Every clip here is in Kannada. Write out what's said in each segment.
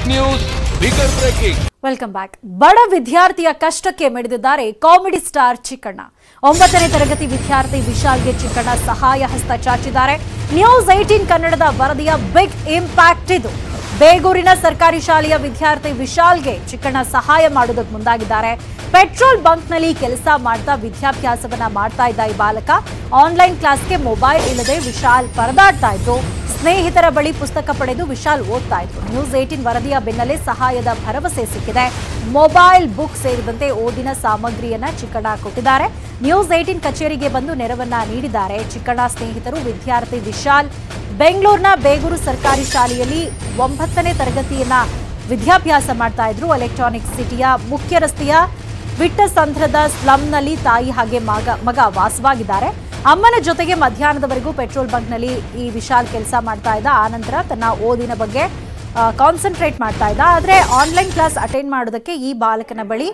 News bigger breaking welcome back ಬಡ ವಿದ್ಯಾರ್ಥಿಯ ಕಷ್ಟಕ್ಕೆ ಮಿಡಿದಿದ್ದಾರೆ ಕಾಮಿಡಿ ಸ್ಟಾರ್ ಚಿಕ್ಕಣ್ಣ ಒಂಬತ್ತನೇ ತರಗತಿ ವಿದ್ಯಾರ್ಥಿ ವಿಶಾಲ್ಗೆ ಚಿಕ್ಕಣ್ಣ ಸಹಾಯ ಹಸ್ತ ಚಾಚಿದ್ದಾರೆ ನ್ಯೂಸ್ ಏಟೀನ್ ಕನ್ನಡದ ವರದಿಯ ಬಿಗ್ ಇಂಪ್ಯಾಕ್ಟ್ ಇದು ಬೇಗೂರಿನ ಸರ್ಕಾರಿ ಶಾಲೆಯ ವಿದ್ಯಾರ್ಥಿ ವಿಶಾಲ್ಗೆ ಚಿಕ್ಕಣ್ಣ ಸಹಾಯ ಮಾಡೋದಕ್ಕೆ ಮುಂದಾಗಿದ್ದಾರೆ ಪೆಟ್ರೋಲ್ ಬಂಕ್ನಲ್ಲಿ ಕೆಲಸ ಮಾಡ್ತಾ ವಿದ್ಯಾಭ್ಯಾಸವನ್ನ ಮಾಡ್ತಾ ಇದ್ದ ಈ ಬಾಲಕ ಆನ್ಲೈನ್ ಕ್ಲಾಸ್ಗೆ ಮೊಬೈಲ್ ಇಲ್ಲದೆ ವಿಶಾಲ್ ಪರದಾಡ್ತಾ ಇದ್ರು ಸ್ನೇಹಿತರ ಬಳಿ ಪುಸ್ತಕ ಪಡೆದು ವಿಶಾಲ್ ಓದ್ತಾ ಇದ್ರು ನ್ಯೂಸ್ ಏಟೀನ್ ವರದಿಯ ಬೆನ್ನಲ್ಲೇ ಸಹಾಯದ ಭರವಸೆ ಸಿಕ್ಕಿದೆ ಮೊಬೈಲ್ ಬುಕ್ ಸೇರಿದಂತೆ ಓದಿನ ಸಾಮಗ್ರಿಯನ್ನ ಚಿಕ್ಕಣ್ಣ ಕೊಟ್ಟಿದ್ದಾರೆ ನ್ಯೂಸ್ ಏಟೀನ್ ಕಚೇರಿಗೆ ಬಂದು ನೆರವನ್ನ ನೀಡಿದ್ದಾರೆ ಚಿಕ್ಕಣ್ಣ ಸ್ನೇಹಿತರು ವಿದ್ಯಾರ್ಥಿ ವಿಶಾಲ್ ಬೆಂಗಳೂರಿನ ಬೇಗೂರು ಸರ್ಕಾರಿ ಶಾಲೆಯಲ್ಲಿ ಒಂಬತ್ತನೇ ತರಗತಿಯನ್ನ ವಿದ್ಯಾಭ್ಯಾಸ ಮಾಡ್ತಾ ಇದ್ರು ಎಲೆಕ್ಟ್ರಾನಿಕ್ ಸಿಟಿಯ ಮುಖ್ಯ ರಸ್ತೆಯ ವಿಟ್ಟಸಂದ್ರದ ಸ್ಲಂನಲ್ಲಿ ತಾಯಿ ಹಾಗೆ ಮಗ ಮಗ ವಾಸವಾಗಿದ್ದಾರೆ ಅಮ್ಮನ ಜೊತೆಗೆ ಮಧ್ಯಾಹ್ನದವರೆಗೂ ಪೆಟ್ರೋಲ್ ಬಂಕ್ನಲ್ಲಿ ಈ ವಿಶಾಲ್ ಕೆಲಸ ಮಾಡ್ತಾ ಇದ್ದ ಆನಂತರ ತನ್ನ ಓದಿನ ಬಗ್ಗೆ ಕಾನ್ಸಂಟ್ರೇಟ್ ಮಾಡ್ತಾ ಇದ್ದ ಆದರೆ ಆನ್ಲೈನ್ ಕ್ಲಾಸ್ ಅಟೆಂಡ್ ಮಾಡೋದಕ್ಕೆ ಈ ಬಾಲಕನ ಬಳಿ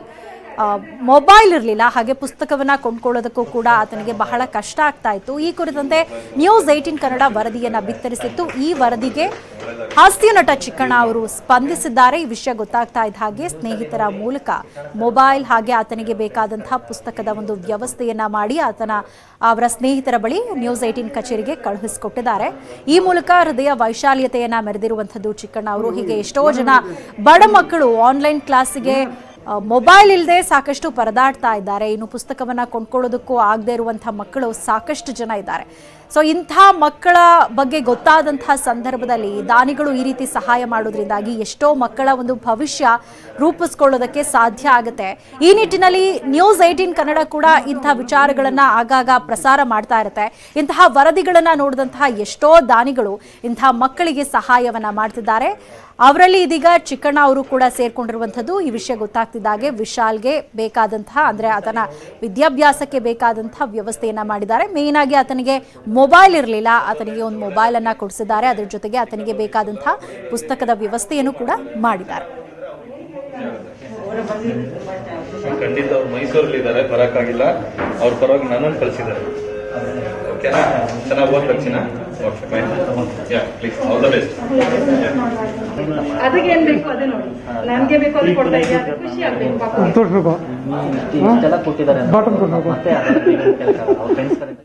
ಮೊಬೈಲ್ ಇರಲಿಲ್ಲ ಹಾಗೆ ಪುಸ್ತಕವನ್ನ ಕೊಂಡ್ಕೊಳ್ಳೋದಕ್ಕೂ ಕೂಡ ಆತನಿಗೆ ಬಹಳ ಕಷ್ಟ ಆಗ್ತಾ ಇತ್ತು ಈ ಕುರಿತಂತೆ ನ್ಯೂಸ್ ಏಟೀನ್ ಕನ್ನಡ ವರದಿಯನ್ನ ಬಿತ್ತರಿಸಿತ್ತು ಈ ವರದಿಗೆ ಹಾಸ್ಯ ನಟ ಚಿಕ್ಕಣ್ಣ ಅವರು ಸ್ಪಂದಿಸಿದ್ದಾರೆ ಈ ವಿಷಯ ಗೊತ್ತಾಗ್ತಾ ಇದ್ದ ಹಾಗೆ ಸ್ನೇಹಿತರ ಮೂಲಕ ಮೊಬೈಲ್ ಹಾಗೆ ಆತನಿಗೆ ಬೇಕಾದಂತಹ ಪುಸ್ತಕದ ಒಂದು ವ್ಯವಸ್ಥೆಯನ್ನ ಮಾಡಿ ಆತನ ಅವರ ಸ್ನೇಹಿತರ ಬಳಿ ನ್ಯೂಸ್ ಏಟೀನ್ ಕಚೇರಿಗೆ ಕಳುಹಿಸಿಕೊಟ್ಟಿದ್ದಾರೆ ಈ ಮೂಲಕ ಹೃದಯ ವೈಶಾಲ್ಯತೆಯನ್ನ ಮೆರೆದಿರುವಂಥದ್ದು ಚಿಕ್ಕಣ್ಣ ಅವರು ಹೀಗೆ ಎಷ್ಟೋ ಜನ ಬಡ ಮಕ್ಕಳು ಆನ್ಲೈನ್ ಕ್ಲಾಸಿಗೆ ಮೊಬೈಲ್ ಇಲ್ಲದೆ ಸಾಕಷ್ಟು ಪರದಾಡ್ತಾ ಇದ್ದಾರೆ ಇನ್ನು ಪುಸ್ತಕವನ್ನ ಕೊಂಡ್ಕೊಳ್ಳೋದಕ್ಕೂ ಆಗದೆ ಇರುವಂತಹ ಮಕ್ಕಳು ಸಾಕಷ್ಟು ಜನ ಇದ್ದಾರೆ ಸೊ ಇಂಥ ಮಕ್ಕಳ ಬಗ್ಗೆ ಗೊತ್ತಾದಂತಹ ಸಂದರ್ಭದಲ್ಲಿ ದಾನಿಗಳು ಈ ರೀತಿ ಸಹಾಯ ಮಾಡೋದ್ರಿಂದಾಗಿ ಎಷ್ಟೋ ಮಕ್ಕಳ ಒಂದು ಭವಿಷ್ಯ ರೂಪಿಸ್ಕೊಳ್ಳೋದಕ್ಕೆ ಸಾಧ್ಯ ಆಗುತ್ತೆ ಈ ನಿಟ್ಟಿನಲ್ಲಿ ನ್ಯೂಸ್ ಏಟೀನ್ ಕನ್ನಡ ಕೂಡ ಇಂಥ ವಿಚಾರಗಳನ್ನ ಆಗಾಗ ಪ್ರಸಾರ ಮಾಡ್ತಾ ಇರುತ್ತೆ ಇಂತಹ ವರದಿಗಳನ್ನ ನೋಡಿದಂತಹ ಎಷ್ಟೋ ದಾನಿಗಳು ಇಂತಹ ಮಕ್ಕಳಿಗೆ ಸಹಾಯವನ್ನ ಮಾಡ್ತಿದ್ದಾರೆ ಅವರಲ್ಲಿ ಇದೀಗ ಚಿಕ್ಕಣ್ಣ ಅವರು ಕೂಡ ಸೇರ್ಕೊಂಡಿರುವಂಥದ್ದು ಈ ವಿಷಯ ಗೊತ್ತಾಗ್ತಿದ್ದಾಗೆ ವಿಶಾಲ್ಗೆ ಬೇಕಾದಂತಹ ಅಂದ್ರೆ ಆತನ ವಿದ್ಯಾಭ್ಯಾಸಕ್ಕೆ ಬೇಕಾದಂತಹ ವ್ಯವಸ್ಥೆಯನ್ನ ಮಾಡಿದ್ದಾರೆ ಮೇನ್ ಆಗಿ ಆತನಿಗೆ ಮೊಬೈಲ್ ಇರಲಿಲ್ಲ ಆತನಿಗೆ ಒಂದು ಮೊಬೈಲ್ ಅನ್ನ ಕೊಡಿಸಿದ್ದಾರೆ ಅದರ ಜೊತೆಗೆ ಆತನಿಗೆ ಬೇಕಾದಂತಹ ಪುಸ್ತಕದ ವ್ಯವಸ್ಥೆಯನ್ನು ಕೂಡ ಮಾಡಿದ್ದಾರೆ ಖಂಡಿತ ಅವ್ರು ಮೈಸೂರಲ್ಲಿ ಇದ್ದಾರೆ ಬರಕ್ಕಾಗಿಲ್ಲ ಅವ್ರ ಪರವಾಗಿ ನನ್ನನ್ನು ಕಳಿಸಿದ್ದಾರೆ ಓಕೆನಾ ಚೆನ್ನಾಗಿ ಓದ್ ರಕ್ಷಿನ okay fine yeah please all the best ಅದಕ್ಕೆ ಏನ್ ಬೇಕು ಅದೇ ನೋಡಿ ನನ್ಗೆ ಬೇಕು ಅದು ಕೊಡ್ತಾ ಇದೆಯಾ ಅದು ಖುಷಿ ಆಗ್ಬೇಕು ಪಾಪ ತೋರಿಸ್ಬೇಕು ಇಷ್ಟೆಲ್ಲ ಕೊಟ್ಟಿದ್ದಾರೆ Bottom ಕೊಡ್ಬೇಕು. ಮತ್ತೆ ಅವ್ರ ಫ್ರೆಂಡ್ಸ್